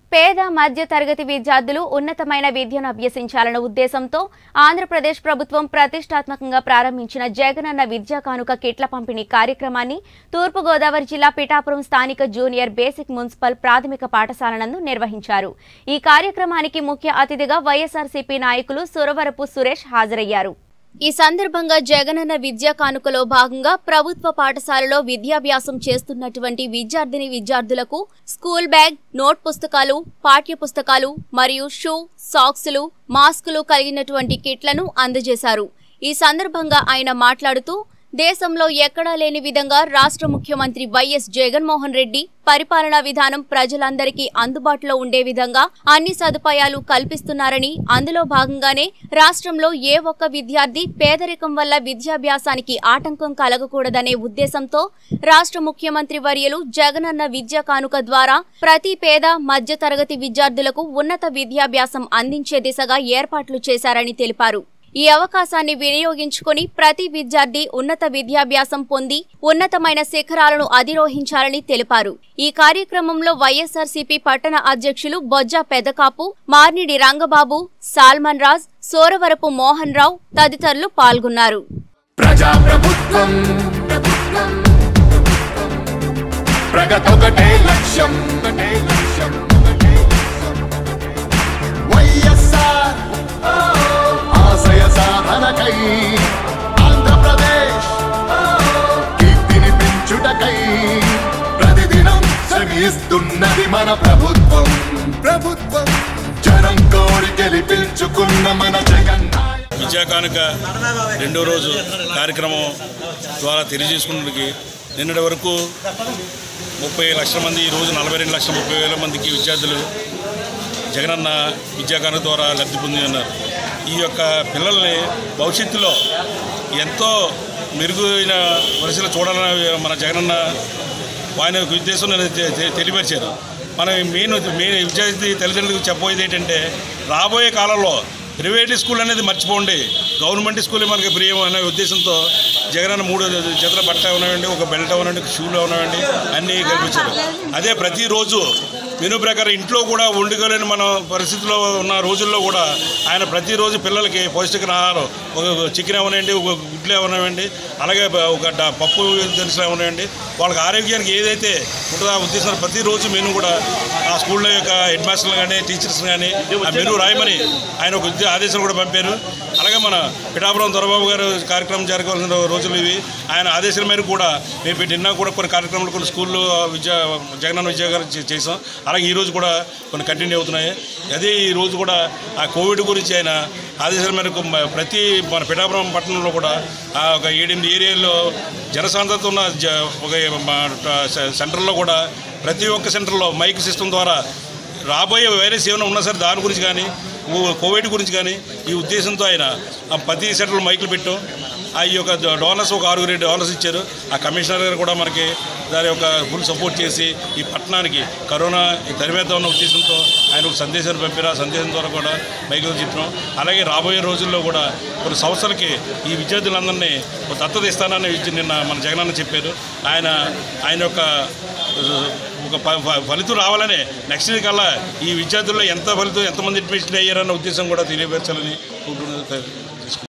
పేద మధ్య తరగతి విద్యార్థులు ఉన్నతమైన విద్యను అభ్యసించాలన్న ఉద్దేశంతో ఆంధ్రప్రదేశ్ ప్రభుత్వం ప్రతిష్టాత్మకంగా ప్రారంభించిన జగనన్న విద్యా కానుక కిట్ల పంపిణీ కార్యక్రమాన్ని తూర్పుగోదావరి జిల్లా పిఠాపురం స్థానిక జూనియర్ బేసిక్ మున్సిపల్ ప్రాథమిక పాఠశాల నందు నిర్వహించారు ఈ కార్యక్రమానికి ముఖ్య అతిథిగా వైఎస్ఆర్సీపీ నాయకులు సురవరపు సురేష్ హాజరయ్యారు ఈ సందర్భంగా జగనన్న విద్యా కానుకలో భాగంగా ప్రభుత్వ పాఠశాలలో విద్యాభ్యాసం చేస్తున్నటువంటి విద్యార్థిని విద్యార్థులకు స్కూల్ బ్యాగ్ నోట్ పుస్తకాలు పాఠ్య పుస్తకాలు మరియు షూ సాక్సులు మాస్కులు కలిగినటువంటి కిట్లను అందజేశారు ఈ సందర్భంగా ఆయన మాట్లాడుతూ దేశంలో ఎక్కడా లేని విధంగా రాష్ట్ర ముఖ్యమంత్రి వైఎస్ జగన్మోహన్ రెడ్డి పరిపాలనా విధానం ప్రజలందరికీ అందుబాటులో ఉండే విధంగా అన్ని సదుపాయాలు కల్పిస్తున్నారని అందులో భాగంగానే రాష్ట్రంలో ఏ ఒక్క విద్యార్థి పేదరికం వల్ల విద్యాభ్యాసానికి ఆటంకం కలగకూడదనే ఉద్దేశంతో రాష్ట్ర ముఖ్యమంత్రి వర్యులు జగనన్న విద్యా కానుక ద్వారా ప్రతి పేద మధ్య తరగతి విద్యార్థులకు ఉన్నత విద్యాభ్యాసం అందించే దిశగా ఏర్పాట్లు చేశారని తెలిపారు ఈ అవకాశాన్ని వినియోగించుకుని ప్రతి విద్యార్థి ఉన్నత విద్యాభ్యాసం పొంది ఉన్నతమైన శిఖరాలను అధిరోహించాలని తెలిపారు ఈ కార్యక్రమంలో వైఎస్ఆర్సీపీ పట్టణ అధ్యక్షులు బొజ్జా పెదకాపు మార్నిడి రంగబాబు సాల్మన్ రాజ్ సోరవరపు మోహన్ రావు తదితరులు పాల్గొన్నారు ప్రజా ప్రభుత్వం ప్రగతొకటే లక్ష్యం ఒకటే లక్ష్యం ఒకటే లక్ష్యం. వైఎస్ఆర్ ఆశయ సాధనకై ఆంధ్రప్రదేశ్ కీర్తిని పెంచుటకై ప్రతిదినం శ్రమిస్తున్నది మన ప్రభుత్వం ప్రభుత్వం జనం కోరి గెలిపించుకున్న మన జగన్ నాయక విద్యా కానుక రెండో రోజు కార్యక్రమం ద్వారా తెలియజేసుకున్నకి నిన్నటి వరకు ముప్పై లక్షల మంది ఈ రోజు నలభై రెండు లక్షల ముప్పై వేల మందికి విద్యార్థులు జగనన్న విద్యా కానుక ద్వారా లబ్ధి పొంది ఉన్నారు ఈ యొక్క పిల్లల్ని భవిష్యత్తులో ఎంతో మెరుగైన పరిస్థితులు చూడాలని మన జగనన్న ఆయన యొక్క ఉద్దేశం నేను తె- తె- తెలియపరిచారు మన మెయిన్ మెయిన్ విద్యార్థి తల్లిదండ్రులకు చెప్పబోయేది ఏంటంటే రాబోయే కాలంలో ప్రైవేట్ స్కూల్ అనేది మర్చిపోండి గవర్నమెంట్ స్కూల్ మనకి ప్రియం అనే ఉద్దేశంతో జగనన్న మూడు జతల బట్ట ఉన్నాయండి ఒక బెల్ట్ ఉన్నాయండి ఒక షూలు ఉన్నాయండి అన్నీ కల్పించారు అదే ప్రతిరోజు మెనూ ప్రకారం ఇంట్లో కూడా వండుకోలేని మన పరిస్థితిలో ఉన్న రోజుల్లో కూడా ఆయన ప్రతిరోజు పిల్లలకి పౌష్టిక ఆహారం ఒక చికెన్ అవనండి ఒక గుడ్లు అవనివ్వండి అలాగే ప- ఒక డ- పప్పు దినుసులు అవనివ్వండి వాళ్ళకి ఆరోగ్యానికి ఏదైతే ఉంటుందో ఆ ఉద్దేశం ప్రతిరోజు మెనూ కూడా ఆ స్కూల్లో యొక్క హెడ్ మాస్టర్లు కానీ టీచర్స్ కానీ ఆ మెనూ రాయమని ఆయన ఒక ఉద్దే- ఆదేశాలు కూడా పంపారు అలాగే మన పిఠాపురం దొరబాబు గారు కార్యక్రమం జరగవలసిన రోజులు ఇవి ఆయన ఆదేశాల మేరకు కూడా మేము పెట్టినా కూడా కొన్ని కార్యక్రమాలు కొన్ని స్కూల్లో విద్యా జగనన్న విద్యా గారు చే- చేసాం అలాగే ఈ రోజు కూడా కొన్ని కంటిన్యూ అవుతున్నాయి అదే ఈ రోజు కూడా ఆ కోవిడ్ గురించి ఆయన ఆదేశాల మేరకు మ- ప్రతి మన పిఠాపురం పట్టణంలో కూడా ఆ ఒక ఏడెనిమిది ఏరియాల్లో జనసాంద్రత ఉన్న జ ఒక మా ట- సె- సెంటర్లో కూడా ప్రతి ఒక్క సెంటర్లో మైక్ సిస్టమ్ ద్వారా రాబోయే వైరస్ ఏమైనా ఉన్నా సరే దాని గురించి కానీ ఓ- కోవిడ్ గురించి కానీ ఈ ఉద్దేశంతో ఆయన ఆ ప్రతి సెంటర్లో మైకులు పెట్టాం ఆ ఈ యొక్క డోనర్స్ ఒక ఆరుగురు డోనర్స్ ఇచ్చారు ఆ కమిషనర్ గారు కూడా మనకి దాని యొక్క ఫుల్ సపోర్ట్ చేసి ఈ పట్టణానికి కరోనా తరిమేద్దాం ఉన్న ఉద్దేశంతో ఆయన ఒక సందేశాన్ని పంపారు ఆ సందేశం ద్వారా కూడా మైకులు చెప్పినాం అలాగే రాబోయే రోజుల్లో కూడా కొన్ని సంవత్సరాలకి ఈ విద్యార్థులందరినీ ఒక దత్తత ఇస్తానని విద్య- నిన్న మన జగనన్న చెప్పారు ఆయన ఆయన యొక్క ఒక ప- ఫ- ఫలితం రావాలనే నెక్స్ట్ ఇయర్ కల్లా ఈ విద్యార్థుల్లో ఎంత ఫలితం ఎంతమంది అడ్మిషన్ అయ్యారన్న ఉద్దేశం కూడా తెలియపరచాలని కోరుకుంటున్నాను